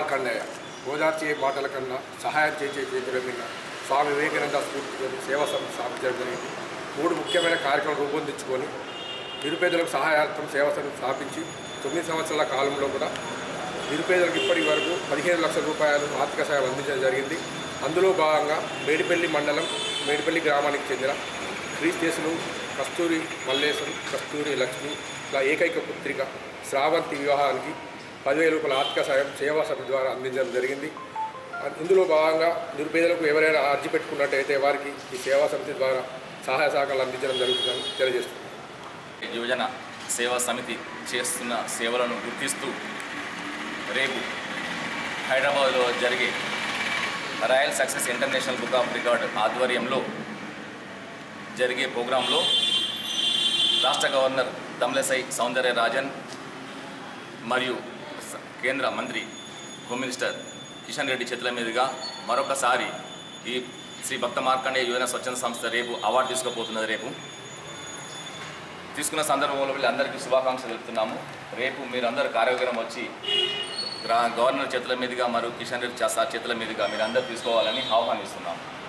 మార్కండేయ ఓదార్చే మాటల కన్నా సహాయం చేసే చేతుల మీద స్వామి వివేకానంద స్ఫూర్తితో సేవా సంస్థ స్థాపించడం జరిగింది మూడు ముఖ్యమైన కార్యక్రమం రూపొందించుకొని నిరుపేదలకు సహాయార్థం సేవా సంస్థ స్థాపించి తొమ్మిది సంవత్సరాల కాలంలో కూడా నిరుపేదలకు ఇప్పటి వరకు పదిహేను లక్షల రూపాయలు ఆర్థిక సహాయం అందించడం జరిగింది అందులో భాగంగా మేడిపల్లి మండలం మేడిపల్లి గ్రామానికి చెందిన క్రీస్తేసులు కస్తూరి మల్లేశం కస్తూరి లక్ష్మి ఇలా ఏకైక పుత్రిక శ్రావంతి వివాహానికి పదివేల రూపాయల ఆర్థిక సాయం సేవా సభ ద్వారా అందించడం జరిగింది ఇందులో భాగంగా నిరుపేదలకు ఎవరైనా అర్జీ పెట్టుకున్నట్టయితే వారికి ఈ సేవా సమితి ద్వారా సహాయ సహకారాలు అందించడం జరుగుతుందని తెలియజేస్తుంది యువజన సేవా సమితి చేస్తున్న సేవలను గుర్తిస్తూ రేపు హైదరాబాద్లో జరిగే royal success international book of record ఆధ్వర్యంలో జరిగే ప్రోగ్రాంలో రాష్ట్ర గవర్నర్ తమిళసై సౌందర్య రాజన్ మరియు స- కేంద్ర మంత్రి హోమ్ మినిస్టర్ కిషన్ రెడ్డి చేతుల మీదుగా మరొకసారి ఈ శ్రీ భక్త మార్కండేయ యువజన స్వచ్ఛంద సంస్థ రేపు అవార్డు తీసుకోబోతున్నది రేపు తీసుకున్న సందర్భంలో వీళ్ళందరికీ శుభాకాంక్షలు తెలుపుతున్నాము రేపు మీరందరూ కార్యక్రమం వచ్చి గ్రా గవర్నర్ చేతుల మీదుగా మరియు కిషన్ రెడ్డి చా- సార్ చేతుల మీదుగా మీరందరూ తీసుకోవాలని ఆహ్వానిస్తున్నాము